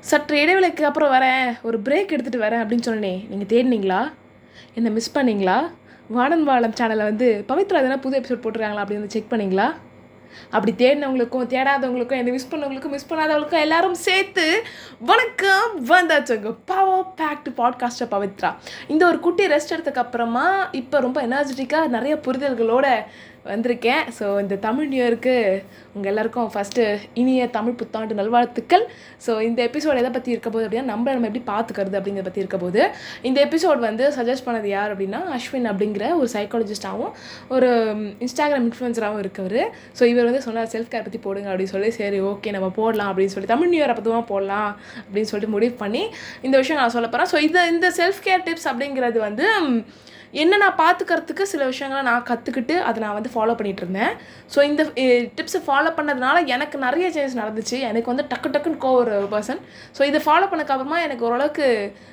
சற்று இடைவெளிக்கு அப்புறம் வரேன் ஒரு பிரேக் எடுத்துகிட்டு வரேன் அப்படின்னு சொன்னேன் நீங்கள் தேடினீங்களா என்ன மிஸ் பண்ணீங்களா வானன் வாழம் சேனலில் வந்து பவித்ரா எதனா புது எபிசோட் போட்டிருக்காங்களா அப்படின்னு செக் பண்ணீங்களா அப்படி தேடினவங்களுக்கும் தேடாதவங்களுக்கும் என்னை மிஸ் பண்ணவங்களுக்கும் மிஸ் பண்ணாதவங்களுக்கும் எல்லாரும் சேர்த்து வணக்கம் வந்தாச்சுங்க பவர் பேக்டு பாட்காஸ்டர் பவித்ரா இந்த ஒரு குட்டி ரெஸ்ட் எடுத்ததுக்கு அப்புறமா இப்போ ரொம்ப எனர்ஜெட்டிக்காக நிறைய புரிதல்களோட வந்திருக்கேன் ஸோ இந்த தமிழ் நியூ இயருக்கு உங்கள் எல்லாருக்கும் ஃபஸ்ட்டு இனிய தமிழ் புத்தாண்டு நல்வாழ்த்துக்கள் ஸோ இந்த எபிசோட் எதை பற்றி இருக்க போகுது அப்படின்னா நம்மளை நம்ம எப்படி பார்த்துக்கிறது அப்படிங்கிறத பற்றி இருக்க போது இந்த எபிசோட் வந்து சஜஸ்ட் பண்ணது யார் அப்படின்னா அஸ்வின் அப்படிங்கிற ஒரு சைக்காலஜிஸ்டாகவும் ஒரு இன்ஸ்டாகிராம் இன்ஃப்ளூயன்சராகவும் இருக்கவர் ஸோ இவர் வந்து சொன்னார் செல்ஃப் கேர் பற்றி போடுங்க அப்படின்னு சொல்லி சரி ஓகே நம்ம போடலாம் அப்படின்னு சொல்லி தமிழ் நியூ இயர் அப்போ தான் போடலாம் அப்படின்னு சொல்லிட்டு முடிவு பண்ணி இந்த விஷயம் நான் சொல்ல போகிறேன் ஸோ இது இந்த செல்ஃப் கேர் டிப்ஸ் அப்படிங்கிறது வந்து ம், என்ன நான் பார்த்துக்கிறதுக்கு சில விஷயங்களை நான் கற்றுக்கிட்டு அதை நான் வந்து ஃபாலோ பண்ணிட்டு இருந்தேன் ஸோ இந்த டிப்ஸை ஃபாலோ பண்ணதுனால எனக்கு நிறைய சேஞ்சஸ் நடந்துச்சு எனக்கு வந்து டக்கு டக்குன்னு கோ ஒரு பர்சன் ஸோ இதை ஃபாலோ பண்ணதுக்கு அப்புறமா எனக்கு ஓரளவுக்கு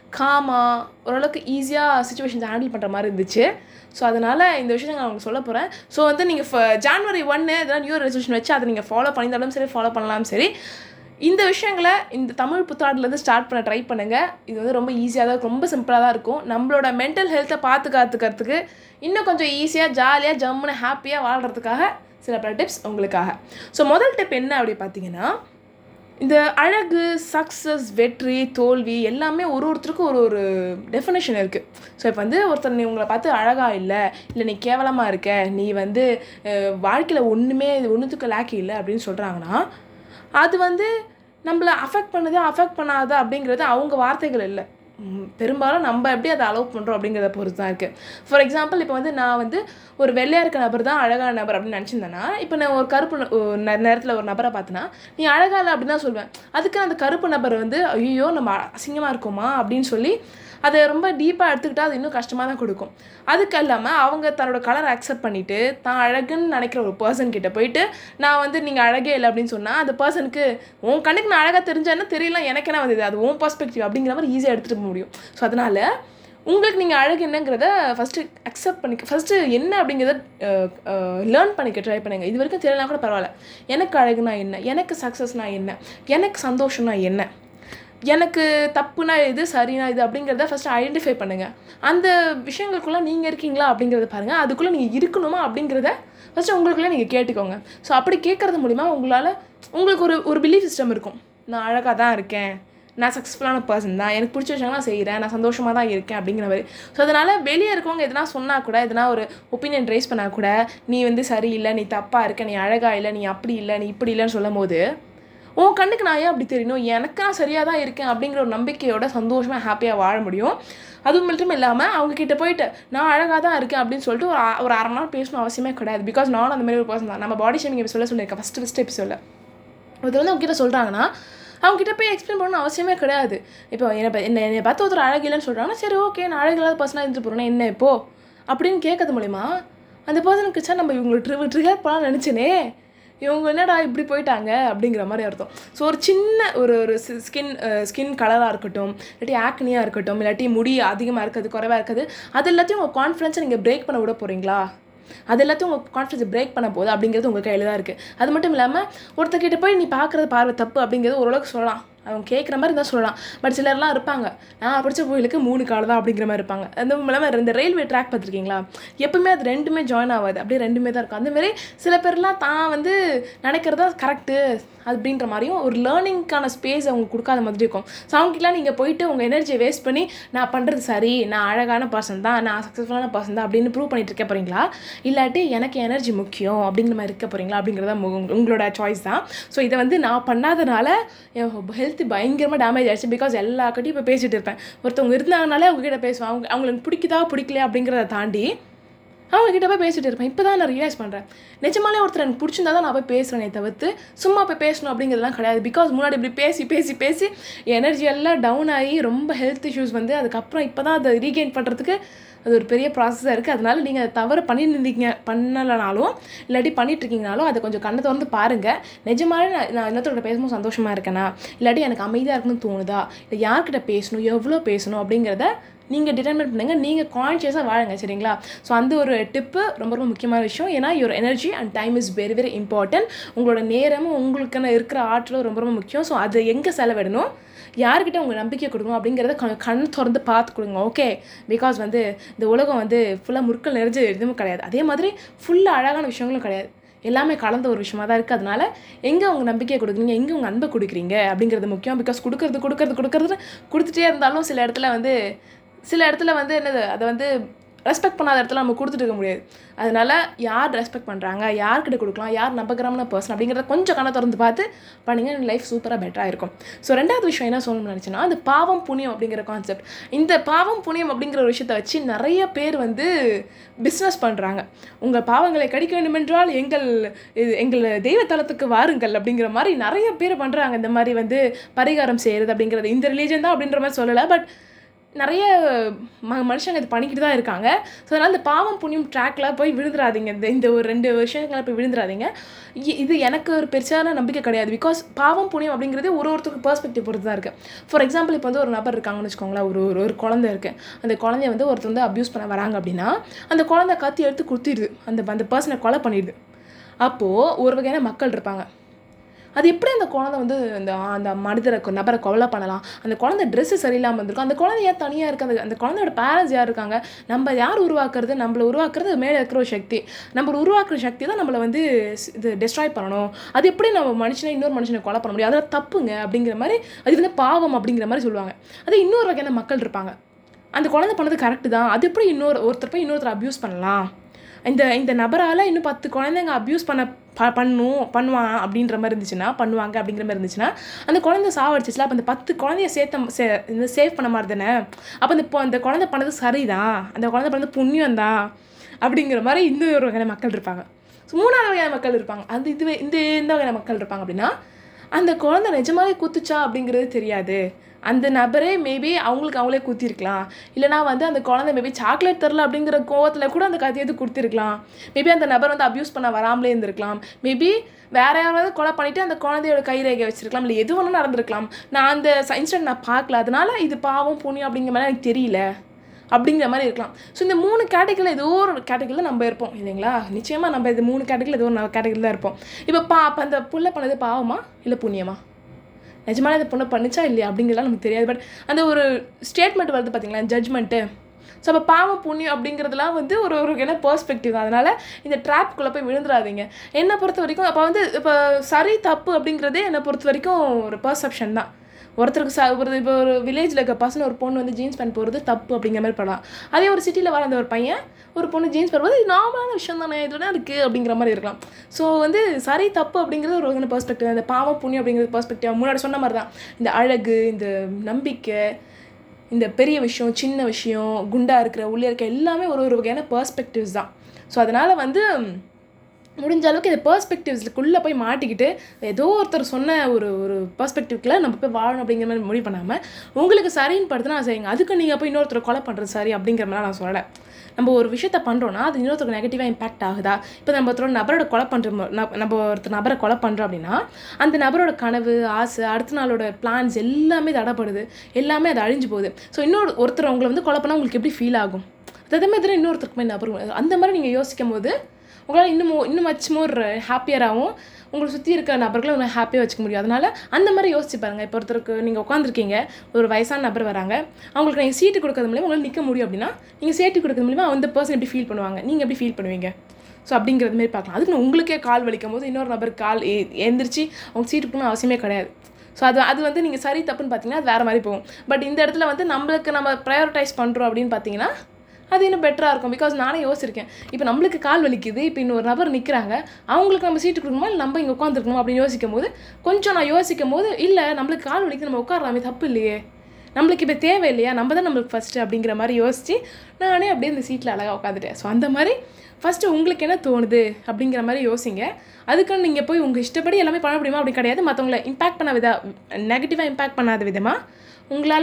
காமாக ஓரளவுக்கு ஈஸியாக சுச்சுவேஷன்ஸ் ஹேண்டில் பண்ணுற மாதிரி இருந்துச்சு ஸோ அதனால் இந்த விஷயத்தை நான் உங்களுக்கு சொல்ல போகிறேன் ஸோ வந்து நீங்கள் ஜான்வரி ஒன்று இதெல்லாம் நியூ ரெசல்யூஷன் வச்சு அதை நீங்கள் ஃபாலோ பண்ணியிருந்தாலும் சரி ஃபாலோ பண்ணலாம் சரி இந்த விஷயங்களை இந்த தமிழ் புத்தாண்டுலேருந்து ஸ்டார்ட் பண்ண ட்ரை பண்ணுங்கள் இது வந்து ரொம்ப ஈஸியாக தான் இருக்கும் ரொம்ப சிம்பிளாக தான் இருக்கும் நம்மளோட மென்டல் ஹெல்த்தை பாதுகாத்துக்கிறதுக்கு இன்னும் கொஞ்சம் ஈஸியாக ஜாலியாக ஜம்முன்னு ஹாப்பியாக வாழ்கிறதுக்காக சில பல டிப்ஸ் உங்களுக்காக ஸோ முதல் டிப் என்ன அப்படி பார்த்தீங்கன்னா இந்த அழகு சக்ஸஸ் வெற்றி தோல்வி எல்லாமே ஒரு ஒருத்தருக்கும் ஒரு ஒரு டெஃபினேஷன் இருக்குது ஸோ இப்போ வந்து ஒருத்தர் நீ உங்களை பார்த்து அழகாக இல்லை இல்லை நீ கேவலமாக இருக்க நீ வந்து வாழ்க்கையில் ஒன்றுமே ஒன்றுத்துக்கு லேக்கி இல்லை அப்படின்னு சொல்கிறாங்கன்னா அது வந்து நம்மளை அஃபெக்ட் பண்ணுது அஃபெக்ட் பண்ணாத அப்படிங்கிறது அவங்க வார்த்தைகள் இல்லை ம், பெரும்பாலும் நம்ம எப்படி அதை அலோவ் பண்ணுறோம் அப்படிங்கிறத பொறுத்து தான் இருக்குது ஃபார் எக்ஸாம்பிள் இப்போ வந்து நான் வந்து ஒரு வெள்ளையாக இருக்க நபர் தான் அழகான நபர் அப்படின்னு நினச்சிருந்தேன்னா இப்போ நான் ஒரு கருப்பு ந- ஒரு நே- நேரத்தில் ஒரு நபரை பார்த்தேன்னா நீ அழகா இல்லை அப்படின்னு தான் சொல்லுவேன் அதுக்கு அந்த கருப்பு நபர் வந்து ஐயோ நம்ம அசிங்கமாக இருக்கோமா அப்படின்னு சொல்லி அதை ரொம்ப டீப்பாக எடுத்துக்கிட்டால் அது இன்னும் கஷ்டமாக தான் கொடுக்கும் அதுக்கு இல்லாமல் அவங்க தன்னோட கலரை அக்செப்ட் பண்ணிவிட்டு தான் அழகுன்னு நினைக்கிற ஒரு பர்சன் கிட்ட போயிட்டு நான் வந்து நீங்கள் அழகே இல்லை அப்படின்னு சொன்னால் அந்த பர்சனுக்கு உன் கண்ணுக்கு நான் அழகாக தெரிஞ்சேன்னா தெரியல எனக்கு என்ன வந்தது அது உன் பர்ஸ்பெக்டிவ் அப்படிங்கிற மாதிரி ஈஸியாக எடுத்துகிட்டு போக முடியும் ஸோ அதனால் உங்களுக்கு நீங்கள் அழகு என்னங்கிறத ஃபஸ்ட்டு அக்செப்ட் பண்ணிக்க ஃபஸ்ட்டு என்ன அப்படிங்கிறத லேர்ன் பண்ணிக்க ட்ரை பண்ணுங்கள் இது வரைக்கும் தெரியலாம் கூட பரவாயில்ல எனக்கு அழகுனா என்ன எனக்கு சக்ஸஸ்னா என்ன எனக்கு சந்தோஷம்னா என்ன எனக்கு தப்புனா இது சரினா இது அப்படிங்கிறத ஃபஸ்ட்டு ஐடென்டிஃபை பண்ணுங்கள் அந்த விஷயங்களுக்குள்ளே நீங்கள் இருக்கீங்களா அப்படிங்கிறத பாருங்கள் அதுக்குள்ளே நீங்கள் இருக்கணுமா அப்படிங்கிறத ஃபஸ்ட்டு உங்களுக்குள்ளே நீங்கள் கேட்டுக்கோங்க ஸோ அப்படி கேட்குறது மூலிமா உங்களால் உங்களுக்கு ஒரு ஒரு பிலீஃப் சிஸ்டம் இருக்கும் நான் அழகாக தான் இருக்கேன் நான் சக்ஸஸ்ஃபுல்லான பர்சன் தான் எனக்கு பிடிச்ச விஷயங்கள்லாம் செய்கிறேன் நான் சந்தோஷமாக தான் இருக்கேன் அப்படிங்கிற மாதிரி ஸோ அதனால் வெளியே இருக்கவங்க எதனா சொன்னால் கூட எதனா ஒரு ஒப்பீனியன் ரைஸ் பண்ணால் கூட நீ வந்து சரியில்லை நீ தப்பாக இருக்க நீ அழகாக இல்லை நீ அப்படி இல்லை நீ இப்படி இல்லைன்னு சொல்லும் போது உன் கண்ணுக்கு நான் ஏன் அப்படி தெரியணும் எனக்கு நான் சரியாக தான் இருக்கேன் அப்படிங்கிற ஒரு நம்பிக்கையோட சந்தோஷமாக ஹாப்பியாக வாழ முடியும் அது மட்டும் இல்லாமல் அவங்க கிட்ட போயிட்டு நான் அழகாக தான் இருக்கேன் அப்படின்னு சொல்லிட்டு ஒரு அ- ஒரு அரை மணி நேரம் பேசணும் அவசியமே கிடையாது பிகாஸ் நானும் அந்த மாதிரி ஒரு பர்சன் தான் நம்ம பாடி ஷேமிங் சொல்ல சொல்லியிருக்கேன் ஃபஸ்ட்டு ஃபஸ்ட் எபிசோடில் ஒருத்தர் வந்து அவங்க கிட்ட சொல்கிறாங்கன்னா அவங்க கிட்ட போய் எக்ஸ்பிளைன் பண்ணணும் அவசியமே கிடையாது இப்போ என்னை பா- என்ன என்னை பார்த்து ஒருத்தர் அழகு இல்லைன்னு சொல்கிறாங்கன்னா சரி ஓகே நான் அழகு இல்லாத பர்சனாக இருந்துட்டு போகிறேன்னா என்ன இப்போ அப்படின்னு கேட்கறது மூலிமா அந்த பர்சனுக்கு சார் நம்ம இவங்களை ட்ரி ட்ரிகர் பண்ணலாம் நினச்சேனே இவங்க என்னடா இப்படி போயிட்டாங்க அப்படிங்கிற மாதிரி அர்த்தம் ஸோ ஒரு சின்ன ஒரு ஒரு ஸ்கின் ஸ்கின் கலராக இருக்கட்டும் இல்லாட்டி ஆக்னியாக இருக்கட்டும் இல்லாட்டி முடி அதிகமாக இருக்குது குறைவாக இருக்குது அது எல்லாத்தையும் உங்கள் கான்ஃபிடன்ஸை நீங்கள் பிரேக் பண்ண விட போகிறீங்களா அது எல்லாத்தையும் உங்கள் கான்ஃபிடன்ஸை பிரேக் பண்ண போகுது அப்படிங்கிறது உங்கள் கையில் தான் இருக்குது அது மட்டும் இல்லாமல் ஒருத்தர்கிட்ட போய் நீ பார்க்குறது பார்வை தப்பு அப்படிங்கிறது ஓரளவுக்கு சொல்லலாம் அவங்க கேட்குற மாதிரி தான் சொல்லலாம் பட் சிலர்லாம் இருப்பாங்க நான் படித்த கோயிலுக்கு மூணு கால் தான் அப்படிங்கிற மாதிரி இருப்பாங்க அந்த இல்லாமல் இந்த ரயில்வே ட்ராக் பார்த்துருக்கீங்களா எப்பவுமே அது ரெண்டுமே ஜாயின் ஆகாது அப்படியே ரெண்டுமே தான் இருக்கும் அந்த மாதிரி சில பேர்லாம் தான் வந்து நினைக்கிறதா கரெக்டு அப்படின்ற மாதிரியும் ஒரு லேர்னிங்க்கான ஸ்பேஸ் அவங்க கொடுக்காத மாதிரி இருக்கும் ஸோ அவங்ககிட்டலாம் நீங்கள் போயிட்டு உங்கள் எனர்ஜியை வேஸ்ட் பண்ணி நான் பண்ணுறது சரி நான் அழகான பர்சன் தான் நான் சக்ஸஸ்ஃபுல்லான பர்சன் தான் அப்படின்னு ப்ரூவ் பண்ணிட்டு இருக்க போகிறீங்களா இல்லாட்டி எனக்கு எனர்ஜி முக்கியம் அப்படிங்கிற மாதிரி இருக்க போகிறீங்களா அப்படிங்கிறத உங்க- உங்களோட சாய்ஸ் தான் ஸோ இதை வந்து நான் பண்ணாதனால என் ஹெல்த் பயங்கரமாக டேமேஜ் ஆயிடுச்சு பிகாஸ் எல்லாக்கிட்டையும் இப்போ பேசிகிட்டு இருப்பேன் ஒருத்தவங்க இருந்தாங்கனாலே அவங்க கிட்ட பேசுவேன் அவங்க அவங்களுக்கு பிடிக்குதா பிடிக்கலையா அப்படிங்கிறத தாண்டி அவங்க கிட்ட போய் பேசிட்டு இருப்பேன் இப்போ தான் நான் ரியலைஸ் பண்ணுறேன் நிஜமாலே ஒருத்தர் எனக்கு பிடிச்சிருந்தா தான் நான் போய் பேசுகிறேனே தவிர்த்து சும்மா போய் பேசணும் அப்படிங்கிறதுலாம் கிடையாது பிகாஸ் முன்னாடி இப்படி பேசி பேசி பேசி எனர்ஜி எல்லாம் டவுன் ஆகி ரொம்ப ஹெல்த் இஷ்யூஸ் வந்து அதுக்கப்புறம் இப்போ தான் அதை ரீகெயின் பண்ணுறதுக்கு அது ஒரு பெரிய ப்ராசஸாக இருக்குது அதனால நீங்கள் அதை தவறு பண்ணியிருந்தீங்க பண்ணலைனாலும் இல்லாட்டி பண்ணிட்டு இருக்கீங்கனாலும் அதை கொஞ்சம் கண்ணை திறந்து பாருங்கள் நிஜமாவே நான் நான் இன்னொருத்தரோட பேசும்போது சந்தோஷமாக இருக்கேனா இல்லாட்டி எனக்கு அமைதியாக இருக்கணும்னு தோணுதா இல்லை யார்கிட்ட பேசணும் எவ்வளோ பேசணும் அப்படிங்கிறத நீங்கள் டிட்டர்மின் பண்ணுங்கள் நீங்கள் கான்ஷியஸாக வாழுங்க சரிங்களா ஸோ அந்த ஒரு டிப்பு ரொம்ப ரொம்ப முக்கியமான விஷயம் ஏன்னா your energy and time is very very important உங்களோட நேரமும் உங்களுக்கான இருக்கிற ஆற்றலும் ரொம்ப ரொம்ப முக்கியம் ஸோ அதை எங்கே செலவிடணும் யார்கிட்ட உங்கள் நம்பிக்கை கொடுக்கணும் அப்படிங்கிறத கண் கண் திறந்து பார்த்து கொடுங்க ஓகே பிகாஸ் வந்து இந்த உலகம் வந்து ஃபுல்லாக முற்கள் நிறைஞ்ச எதுவும் கிடையாது அதே மாதிரி ஃபுல்லாக அழகான விஷயங்களும் கிடையாது எல்லாமே கலந்த ஒரு விஷயமா தான் இருக்குது அதனால எங்கே உங்கள் நம்பிக்கையை கொடுக்குறீங்க எங்கே உங்கள் அன்பை கொடுக்குறீங்க அப்படிங்கிறது முக்கியம் பிகாஸ் கொடுக்கறது கொடுக்கறது கொடுக்கறது கொடுத்துட்டே இருந்தாலும் சில இடத்துல வந்து சில இடத்துல வந்து என்னது அதை வந்து ரெஸ்பெக்ட் பண்ணாத இடத்துல நம்ம கொடுத்துட்டு இருக்க முடியாது அதனால யார் ரெஸ்பெக்ட் பண்ணுறாங்க யார்கிட்ட கொடுக்கலாம் யார் நம்பகரமான பர்சன் அப்படிங்கிறத கொஞ்சம் கண்ணை திறந்து பார்த்து பண்ணிங்க லைஃப் சூப்பராக பெட்டராக இருக்கும் ஸோ ரெண்டாவது விஷயம் என்ன சொல்லணும்னு நினச்சேன்னா அந்த பாவம் புண்ணியம் அப்படிங்கிற கான்செப்ட் இந்த பாவம் புண்ணியம் அப்படிங்கிற ஒரு விஷயத்தை வச்சு நிறைய பேர் வந்து பிஸ்னஸ் பண்ணுறாங்க உங்கள் பாவங்களை கடிக்க வேண்டுமென்றால் எங்கள் இது எங்கள் தெய்வத்தலத்துக்கு வாருங்கள் அப்படிங்கிற மாதிரி நிறைய பேர் பண்ணுறாங்க இந்த மாதிரி வந்து பரிகாரம் செய்கிறது அப்படிங்கிறது இந்த ரிலீஜன் தான் அப்படின்ற மாதிரி சொல்லலை பட் நிறைய ம மனுஷங்க இது பண்ணிக்கிட்டு தான் இருக்காங்க ஸோ அதனால் இந்த பாவம் புண்ணியம் ட்ராக்ல போய் விழுந்துடாதீங்க இந்த இந்த ஒரு ரெண்டு விஷயங்களை போய் விழுந்துடாதீங்க இ- இது எனக்கு ஒரு பெருசான நம்பிக்கை கிடையாது பிகாஸ் பாவம் புண்ணியம் அப்படிங்கிறது ஒரு ஒருத்தருக்கு பெர்ஸ்பெக்டிவ் பொறுத்து தான் இருக்குது ஃபார் எக்ஸாம்பிள் இப்போ வந்து ஒரு நபர் இருக்காங்கன்னு வச்சுக்கோங்களேன் ஒரு ஒரு ஒரு குழந்தை இருக்குது அந்த குழந்தைய வந்து ஒருத்தர் வந்து அப்யூஸ் பண்ண வராங்க அப்படின்னா அந்த குழந்தை கத்தி எடுத்து குத்திடுது அந்த அந்த பர்சனை கொலை பண்ணிடுது அப்போது ஒரு வகையான மக்கள் இருப்பாங்க அது எப்படி அந்த குழந்தை வந்து அந்த அந்த மனிதரை கொ- நபரை கொலை பண்ணலாம் அந்த குழந்தை ட்ரெஸ்ஸு சரியில்லாமல் இருந்திருக்கும் அந்த குழந்தை ஏன் தனியாக இருக்குது அந்த அந்த குழந்தையோட பேரண்ட்ஸ் யார் இருக்காங்க நம்ம யார் உருவாக்குறது நம்மளை உருவாக்குறது மேலே இருக்கிற ஒரு சக்தி நம்மளை உருவாக்குற சக்தி தான் நம்மளை வந்து ஸ்- இது டெஸ்ட்ராய் பண்ணணும் அது எப்படி நம்ம மனுஷனை இன்னொரு மனுஷனை கொலை பண்ண முடியும் அதெல்லாம் தப்புங்க அப்படிங்கிற மாதிரி அது வந்து பாவம் அப்படிங்கிற மாதிரி சொல்லுவாங்க அதே இன்னொரு வகையான மக்கள் இருப்பாங்க அந்த குழந்தை பண்ணது கரெக்டு தான் அது எப்படி இன்னொரு ஒருத்தர் போய் இன்னொருத்தர் அப்யூஸ் பண்ணலாம் இந்த இந்த நபரால் இன்னும் பத்து குழந்தைங்க அப்யூஸ் பண்ண ப பண்ணும் பண்ணுவான் அப்படின்ற மாதிரி இருந்துச்சுன்னா பண்ணுவாங்க அப்படிங்கிற மாதிரி இருந்துச்சுன்னா அந்த குழந்தை சாவடிச்சிச்சுல அப்போ அந்த பத்து குழந்தைய சேர்த்த சே இந்த சேவ் பண்ண மாதிரி தானே அப்போ அந்த பொ- அந்த குழந்தை பண்ணது சரிதான் அந்த குழந்தை பண்ணது புண்ணியம் தான் அப்படிங்கிற மாதிரி இன்னொரு வகையான மக்கள் இருப்பாங்க ஸோ மூணாவது வகையான மக்கள் இருப்பாங்க அது இதுவே இந்த இந்த வகையான மக்கள் இருப்பாங்க அப்படின்னா அந்த குழந்தை நிஜமாவே குத்துச்சா அப்படிங்கிறது தெரியாது அந்த நபரே மேபி அவங்களுக்கு அவங்களே குத்திருக்கலாம் இல்லைனா வந்து அந்த குழந்தை மேபி சாக்லேட் தரல அப்படிங்கிற கோவத்தில் கூட அந்த கதையை எடுத்து கொடுத்துருக்கலாம் மேபி அந்த நபர் வந்து அப்யூஸ் பண்ண வராமலே இருந்திருக்கலாம் மேபி வேற யாராவது கொலை பண்ணிட்டு அந்த குழந்தையோட கைரேகை வச்சிருக்கலாம் இல்லை எது வேணாலும் நடந்திருக்கலாம் நான் அந்த இன்சிடென்ட் நான் பார்க்கல அதனால இது பாவம் புண்ணியம் அப்படிங்கிற மாதிரி எனக்கு தெரியல அப்படிங்கிற மாதிரி இருக்கலாம் ஸோ இந்த மூணு கேட்டகரியில் ஏதோ ஒரு கேட்டகரியில் நம்ம இருப்போம் இல்லைங்களா நிச்சயமாக நம்ம இது மூணு கேட்டகரியில் ஏதோ ஒரு கேட்டகரியில் தான் இருப்போம் இப்போ பா அப்போ அந்த புள்ள பண்ணது பாவமா இல்லை புண்ணியமா நிஜமான இந்த பொண்ணு பண்ணுச்சா இல்லையா அப்படிங்கிறதுலாம் நமக்கு தெரியாது பட் அந்த ஒரு ஸ்டேட்மெண்ட் வருது பார்த்தீங்களா ஜட்ஜ்மெண்ட்டு ஸோ அப்போ பாவம் புண்ணியம் அப்படிங்கிறதுலாம் வந்து ஒரு ஒரு என்ன பெர்ஸ்பெக்டிவ் தான் அதனால் இந்த ட்ராப்குள்ளே போய் விழுந்துடாதீங்க என்னை பொறுத்த வரைக்கும் அப்போ வந்து இப்போ சரி தப்பு அப்படிங்கிறதே என்னை பொறுத்த வரைக்கும் ஒரு பர்செப்ஷன் தான் ஒருத்தருக்கு ச ஒரு இப்போ ஒரு வில்லேஜில் இருக்க பசங்க ஒரு பொண்ணு வந்து ஜீன்ஸ் பேண்ட் போடுறது தப்பு அப்படிங்கிற மாதிரி படலாம் அதே ஒரு சிட்டியில் வளர்ந்த ஒரு பையன் ஒரு பொண்ணு ஜீன்ஸ் போடுறது இது நார்மலான விஷயம் தானே இதுல என்ன இருக்குது அப்படிங்கிற மாதிரி இருக்கலாம் ஸோ வந்து சரி தப்பு அப்படிங்கிறது ஒரு வகையான பெர்ஸ்பெக்டிவ் அந்த பாவம் புண்ணியம் அப்படிங்கிறது பெர்ஸ்பெக்டிவ் முன்னாடி சொன்ன மாதிரி தான் இந்த அழகு இந்த நம்பிக்கை இந்த பெரிய விஷயம் சின்ன விஷயம் குண்டா இருக்கிற உள்ளே இருக்க எல்லாமே ஒரு ஒரு வகையான பெர்ஸ்பெக்டிவ்ஸ் தான் ஸோ அதனால் வந்து முடிஞ்ச அளவுக்கு இந்த பெர்ஸ்பெக்டிவ்ஸ்க்குள்ளே போய் மாட்டிக்கிட்டு ஏதோ ஒருத்தர் சொன்ன ஒரு ஒரு பெர்ஸ்பெக்டிவ்க்குள்ள நம்ம போய் வாழணும் அப்படிங்கிற மாதிரி முடிவு பண்ணாமல் உங்களுக்கு சரின்னு படுத்துனா செய்யுங்க அதுக்கு நீங்கள் போய் இன்னொருத்தர் கொலை பண்ணுறது சரி அப்படிங்கிற மாதிரி நான் சொல்லலை நம்ம ஒரு விஷயத்த பண்ணுறோன்னா அது இன்னொருத்தருக்கு நெகட்டிவாக இம்பாக்ட் ஆகுதா இப்போ நம்ம ஒருத்தர் நபரோட கொலை பண்ணுற நம்ம ஒருத்தர் நபரை கொலை பண்ணுறோம் அப்படின்னா அந்த நபரோட கனவு ஆசை அடுத்த நாளோட பிளான்ஸ் எல்லாமே தடப்படுது எல்லாமே அது அழிஞ்சு போகுது ஸோ இன்னொரு ஒருத்தர் உங்களை வந்து கொலை பண்ணால் உங்களுக்கு எப்படி ஃபீல் ஆகும் அதே மாதிரி இன்னொருத்தருக்கு போய் நபர் அந்த மாதிரி நீங்கள் யோசிக்கும் போது உங்களால் இன்னும் mo- இன்னும் மச் மோர் ஹாப்பியராகவும் உங்களை சுற்றி இருக்கிற நபர்களை உங்களை ஹாப்பியாக வச்சுக்க முடியும் அதனால் அந்த மாதிரி யோசிச்சு பாருங்கள் இப்போ ஒருத்தருக்கு நீங்கள் உட்காந்துருக்கீங்க ஒரு வயசான நபர் வராங்க அவங்களுக்கு நீங்கள் சீட்டு கொடுக்கறது மூலியமாக உங்களால் நிற்க முடியும் அப்படின்னா நீங்கள் சீட்டு கொடுக்கறது மூலியமா அந்த பர்சன் எப்படி ஃபீல் பண்ணுவாங்க நீங்கள் எப்படி ஃபீல் பண்ணுவீங்க ஸோ அப்படிங்கிறது மாதிரி பார்க்கலாம் அதுக்கு உங்களுக்கே கால் வலிக்கும் போது இன்னொரு நபர் கால் எ- எந்திரிச்சு அவங்க சீட்டு கொடுக்கணும் அவசியமே கிடையாது ஸோ அது அது வந்து நீங்கள் சரி தப்புன்னு பார்த்தீங்கன்னா அது வேறு மாதிரி போகும் பட் இந்த இடத்துல வந்து நம்மளுக்கு நம்ம ப்ரையாரிட்டைஸ் பண்ணுறோம் அப்படின்னு பார்த்தீங்கன்னா அது இன்னும் பெட்டராக இருக்கும் பிகாஸ் நானே யோசிச்சிருக்கேன் இப்போ நம்மளுக்கு கால் வலிக்குது இப்போ இன்னொரு நபர் நிற்கிறாங்க அவங்களுக்கு நம்ம சீட்டு கொடுக்கணுமா இல்லை நம்ம இங்கே உட்காந்துருக்கணுமா அப்படின்னு யோசிக்கும் போது கொஞ்சம் நான் யோசிக்கும் போது இல்லை நம்மளுக்கு கால் வலிக்குது நம்ம உட்காரலாமே தப்பு இல்லையே நம்மளுக்கு இப்போ தேவை இல்லையா நம்ம தான் நம்மளுக்கு ஃபஸ்ட்டு அப்படிங்கிற மாதிரி யோசித்து நானே அப்படியே இந்த சீட்டில் அழகாக உட்காந்துட்டேன் ஸோ அந்த மாதிரி ஃபஸ்ட்டு உங்களுக்கு என்ன தோணுது அப்படிங்கிற மாதிரி யோசிங்க அதுக்கு நீங்கள் போய் உங்கள் இஷ்டப்படி எல்லாமே பண்ண முடியுமா அப்படி கிடையாது மற்றவங்கள இம்பாக்ட் பண்ண வித நெகட்டிவாக இம்பாக்ட் பண்ணாத விதமாக உங்களால்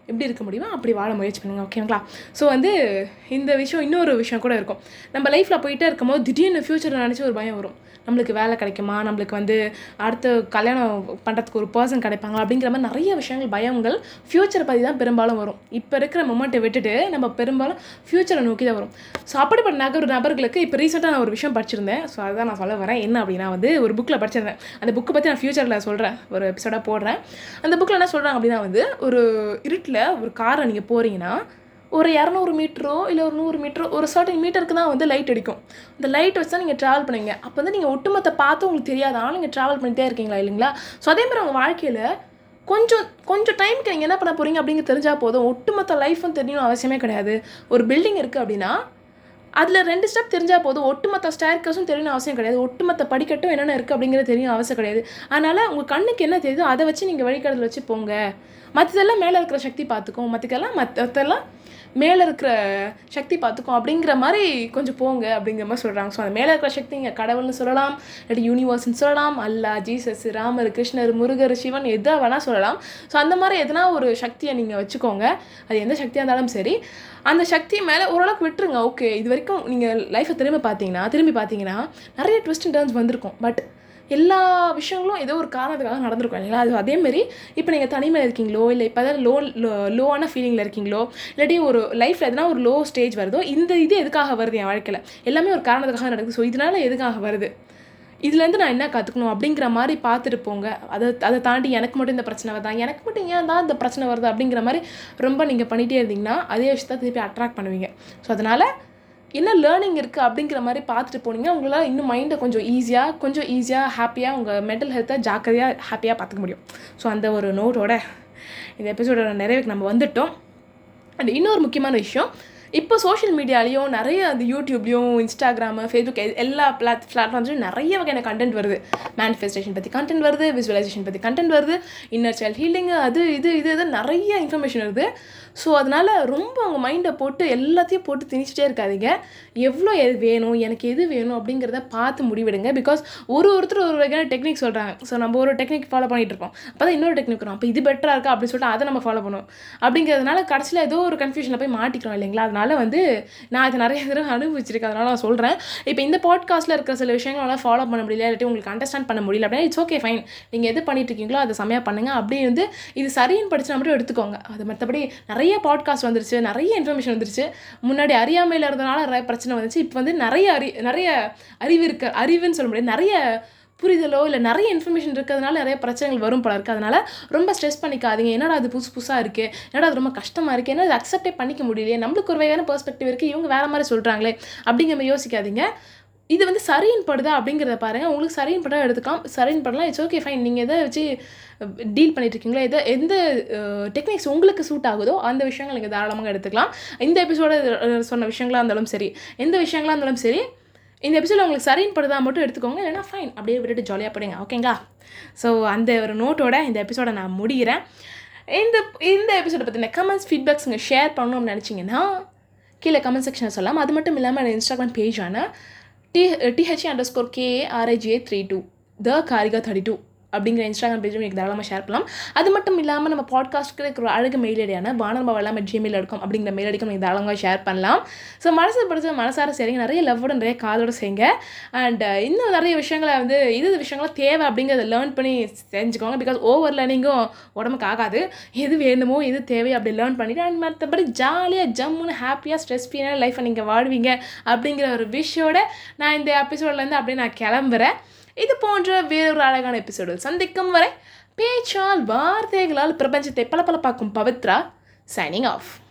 எப்படி இருக்க முடியுமோ அப்படி வாழ முயற்சி பண்ணுங்க ஓகேங்களா ஸோ வந்து இந்த விஷயம் இன்னொரு விஷயம் கூட இருக்கும் நம்ம லைஃப்பில் போயிட்டே இருக்கும்போது திடீர்னு ஃப்யூச்சரை நினச்சி ஒரு பயம் வரும் நம்மளுக்கு வேலை கிடைக்குமா நம்மளுக்கு வந்து அடுத்து கல்யாணம் பண்ணுறதுக்கு ஒரு பர்சன் கிடைப்பாங்களா அப்படிங்கிற மாதிரி நிறைய விஷயங்கள் பயங்கள் ஃப்யூச்சரை பற்றி தான் பெரும்பாலும் வரும் இப்போ இருக்கிற மொமெண்ட்டை விட்டுட்டு நம்ம பெரும்பாலும் ஃப்யூச்சரை நோக்கி தான் வரும் ஸோ அப்படிப்பட்ட நகர் நபர்களுக்கு இப்போ ரீசெண்டாக நான் ஒரு விஷயம் படிச்சிருந்தேன் ஸோ அதுதான் நான் சொல்ல வரேன் என்ன அப்படின்னா வந்து ஒரு புக்கில் படிச்சிருந்தேன் அந்த புக்கை பற்றி நான் ஃப்யூச்சரில் சொல்கிறேன் ஒரு எபிசோடாக போடுறேன் அந்த புக்கில் என்ன சொல்கிறாங்க அப்படின்னா வந்து ஒரு இருட்டில் ஒரு காரை நீங்கள் போகிறீங்கன்னா ஒரு இரநூறு மீட்டரோ இல்லை ஒரு நூறு மீட்டரோ ஒரு சர்டன் மீட்டருக்கு தான் வந்து லைட் அடிக்கும் இந்த லைட் வச்சு தான் நீங்கள் ட்ராவல் பண்ணுவீங்க அப்போ வந்து நீங்கள் ஒட்டுமொத்த பார்த்து உங்களுக்கு தெரியாது ஆனால் நீங்கள் ட்ராவல் பண்ணிட்டே இருக்கீங்களா இல்லைங்களா ஸோ அதே மாதிரி உங்கள் வாழ்க்கையில் கொஞ்சம் கொஞ்சம் டைமுக்கு நீங்கள் என்ன பண்ண போகிறீங்க அப்படிங்கிறது தெரிஞ்சால் போதும் ஒட்டுமொத்த லைஃப்பும் தெரியணும் அவசியமே கிடையாது ஒரு பில்டிங் இருக்குது அப்படின்னா அதில் ரெண்டு ஸ்டெப் தெரிஞ்சால் போதும் ஒட்டுமொத்த ஸ்டேர்கஸும் தெரியணும் அவசியம் கிடையாது ஒட்டுமொத்த படிக்கட்டும் என்னென்ன இருக்குது அப்படிங்கிறது தெரியும் அவசியம் கிடையாது அதனால் உங்கள் கண்ணுக்கு என்ன தெரியுதோ அதை வச்சு நீங்கள் வழிகாடுதல் வச்சு போங்க மற்றதெல்லாம் மேலே இருக்கிற சக்தி பார்த்துக்கும் மற்றதெல்லாம் மற்றதெல்லாம் மேலே இருக்கிற சக்தி பார்த்துக்கும் அப்படிங்கிற மாதிரி கொஞ்சம் போங்க அப்படிங்கிற மாதிரி சொல்கிறாங்க ஸோ அந்த மேலே இருக்கிற சக்தி இங்கே கடவுள்னு சொல்லலாம் இல்லாட்டி யூனிவர்ஸ்னு சொல்லலாம் அல்லா ஜீசஸ் ராமர் கிருஷ்ணர் முருகர் சிவன் எதா வேணால் சொல்லலாம் ஸோ அந்த மாதிரி எதனா ஒரு சக்தியை நீங்கள் வச்சுக்கோங்க அது எந்த சக்தியாக இருந்தாலும் சரி அந்த சக்தி மேலே ஓரளவுக்கு விட்டுருங்க ஓகே இது வரைக்கும் நீங்கள் லைஃப்பை திரும்பி பார்த்தீங்கன்னா திரும்பி பார்த்தீங்கன்னா நிறைய ட்விஸ்ட் அண்ட் டர்ன்ஸ் வந்திருக்கும் பட் எல்லா விஷயங்களும் ஏதோ ஒரு காரணத்துக்காக நடந்திருக்கும் இல்லைங்களா அது அதேமாரி இப்போ நீங்கள் தனிமையில் இருக்கீங்களோ இல்லை இப்போ தான் லோ லோவான ஃபீலிங்கில் இருக்கீங்களோ இல்லாட்டி ஒரு லைஃப்பில் எதனா ஒரு லோ ஸ்டேஜ் வருதோ இந்த இது எதுக்காக வருது என் வாழ்க்கையில் எல்லாமே ஒரு காரணத்துக்காக நடக்குது ஸோ இதனால் எதுக்காக வருது இதுலேருந்து நான் என்ன கற்றுக்கணும் அப்படிங்கிற மாதிரி பார்த்துட்டு போங்க அதை அதை தாண்டி எனக்கு மட்டும் இந்த பிரச்சனை வருதா எனக்கு மட்டும் ஏன் தான் இந்த பிரச்சனை வருது அப்படிங்கிற மாதிரி ரொம்ப நீங்கள் பண்ணிகிட்டே இருந்தீங்கன்னா அதே விஷயத்த திருப்பி அட்ராக்ட் பண்ணுவீங்க ஸோ அதனால் என்ன லேர்னிங் இருக்குது அப்படிங்கிற மாதிரி பார்த்துட்டு போனீங்கன்னா உங்களால் இன்னும் மைண்டை கொஞ்சம் ஈஸியாக கொஞ்சம் ஈஸியாக ஹாப்பியாக உங்கள் மென்டல் ஹெல்த்தை ஜாக்கிரதையாக ஹாப்பியாக பார்த்துக்க முடியும் ஸோ அந்த ஒரு நோட்டோட இந்த எபிசோடோட நிறைவுக்கு நம்ம வந்துட்டோம் அண்ட் இன்னொரு முக்கியமான விஷயம் இப்போ சோஷியல் மீடியாலேயும் நிறைய அந்த யூடியூப்லேயும் இன்ஸ்டாகிராமு ஃபேஸ்புக் எல்லா பிளாட் பிளாட்ஃபார்ம்ஸ்லையும் நிறைய வகையான கண்டென்ட் வருது மேனிஃபெஸ்டேஷன் பற்றி கண்டென்ட் வருது விசுவலைசேஷன் பற்றி கண்டென்ட் வருது இன்னர் சைல்ட் ஹீலிங்கு அது இது இது இது நிறைய இன்ஃபர்மேஷன் வருது ஸோ அதனால் ரொம்ப அவங்க மைண்டை போட்டு எல்லாத்தையும் போட்டு திணிச்சிட்டே இருக்காதீங்க எவ்வளோ எது வேணும் எனக்கு எது வேணும் அப்படிங்கிறத பார்த்து முடிவெடுங்க பிகாஸ் ஒரு ஒருத்தர் ஒரு வகையான டெக்னிக் சொல்கிறாங்க ஸோ நம்ம ஒரு டெக்னிக் ஃபாலோ பண்ணிகிட்டு இருப்போம் அப்போ தான் இன்னொரு டெக்னிக் வரும் அப்போ இது பெட்டராக இருக்கா அப்படின்னு சொல்லிட்டு அதை நம்ம ஃபாலோ பண்ணுவோம் அப்படிங்கிறதுனால கடைசியில் ஏதோ ஒரு கன்ஃபியூஷனில் போய் மாட்டிக்கிறோம் இல்லைங்களா அதனால வந்து நான் இதை நிறைய தடவை அனுபவிச்சிருக்கேன் அதனால் நான் சொல்கிறேன் இப்போ இந்த பாட்காஸ்ட்டில் இருக்கிற சில விஷயங்களால ஃபாலோ பண்ண முடியல இல்லாட்டி உங்களுக்கு அண்டர்ஸ்டாண்ட் பண்ண முடியல அப்படின்னா இட்ஸ் ஓகே ஃபைன் நீங்கள் எது பண்ணிட்டு இருக்கீங்களோ அதை செம்மையாக பண்ணுங்கள் அப்படி வந்து இது சரின்னு படிச்சுனா மட்டும் எடுத்துக்கோங்க அது மற்றபடி நிறைய பாட்காஸ்ட் வந்துருச்சு நிறைய இன்ஃபர்மேஷன் வந்துருச்சு முன்னாடி அறியாமையில் இருந்தனால நிறைய பிரச்சனை வந்துச்சு இப்போ வந்து நிறைய அறி நிறைய அறிவு இருக்க அறிவுன்னு சொல்ல முடியாது நிறைய புரிதலோ இல்லை நிறைய இன்ஃபர்மேஷன் இருக்கிறதுனால நிறைய பிரச்சனைகள் வரும் போல இருக்குது அதனால் ரொம்ப ஸ்ட்ரெஸ் பண்ணிக்காதீங்க என்னடா அது புதுசு புதுசாக இருக்குது என்னடா அது ரொம்ப கஷ்டமாக இருக்குது என்ன அது அக்செப்டே பண்ணிக்க முடியலையே நம்மளுக்கு ஒரு வகையான பெர்ஸ்பெக்டிவ் இருக்குது இவங்க வேறு மாதிரி சொல்கிறாங்களே அப்படிங்கிற மாதிரி யோசிக்காதீங்க இது வந்து சரின்னு படுதா அப்படிங்கிறத பாருங்கள் உங்களுக்கு சரின்னு படம் எடுத்துக்கலாம் சரின்னு படலாம் இட்ஸ் ஓகே ஃபைன் நீங்கள் எதை வச்சு டீல் பண்ணிட்டு இருக்கீங்களோ எதை எந்த டெக்னிக்ஸ் உங்களுக்கு சூட் ஆகுதோ அந்த விஷயங்கள் நீங்கள் தாராளமாக எடுத்துக்கலாம் இந்த எபிசோட சொன்ன விஷயங்களாக இருந்தாலும் சரி எந்த விஷயங்களாக இருந்தாலும் சரி இந்த எபிசோட உங்களுக்கு சரின்னு படுதா மட்டும் எடுத்துக்கோங்க இல்லைனா ஃபைன் அப்படியே விட்டுட்டு ஜாலியாக படுங்க ஓகேங்களா ஸோ அந்த ஒரு நோட்டோட இந்த எபிசோட நான் முடிகிறேன் இந்த இந்த எபிசோட பற்றின கமெண்ட்ஸ் ஃபீட்பேக்ஸ் நீங்கள் ஷேர் பண்ணணும்னு நினச்சிங்கன்னா கீழே கமெண்ட் செக்ஷனில் சொல்லலாம் அது மட்டும் இல்லாமல் இன்ஸ்டாகிராம் பேஜான D DHA underscore K RIGA three two த காரிகா தேர்ட்டி டூ அப்படிங்கிற இன்ஸ்டாகிராம் பேஜும் எனக்கு தாராளமாக ஷேர் பண்ணலாம் அது மட்டும் இல்லாமல் நம்ம பாட்காஸ்ட்டுக்கு இருக்கிற ஒரு அழகு மெயில் ஐடியான வானர்பா எல்லாமே ஜிமெயில் எடுக்கும் அப்படிங்கிற மெயில் ஐடிக்கும் நீங்கள் தாராளமாக ஷேர் பண்ணலாம் ஸோ மனசு பிடிச்ச மனசார செய்யுங்க நிறைய லவ்வோட நிறைய காதோட செய்யுங்க அண்ட் இன்னும் நிறைய விஷயங்களை வந்து இது விஷயங்கள்லாம் தேவை அப்படிங்கிறத லேர்ன் பண்ணி செஞ்சுக்கோங்க பிகாஸ் ஓவர் லேர்னிங்கும் உடம்புக்கு ஆகாது எது வேணுமோ எது தேவை அப்படி லேர்ன் பண்ணிவிட்டு அண்ட் மற்றபடி ஜாலியாக ஜம்முன்னு ஹாப்பியாக ஸ்ட்ரெஸ் ஃப்ரீயான லைஃப்பை நீங்கள் வாழ்வீங்க அப்படிங்கிற ஒரு விஷயோட நான் இந்த எபிசோட்லேருந்து அப்படியே நான் கிளம்புறேன் இது போன்ற வேறொரு அழகான எபிசோடு சந்திக்கும் வரை பேச்சால் வார்த்தைகளால் பிரபஞ்சத்தை பளபளப்பாக்கும் பவித்ரா சைனிங் ஆஃப்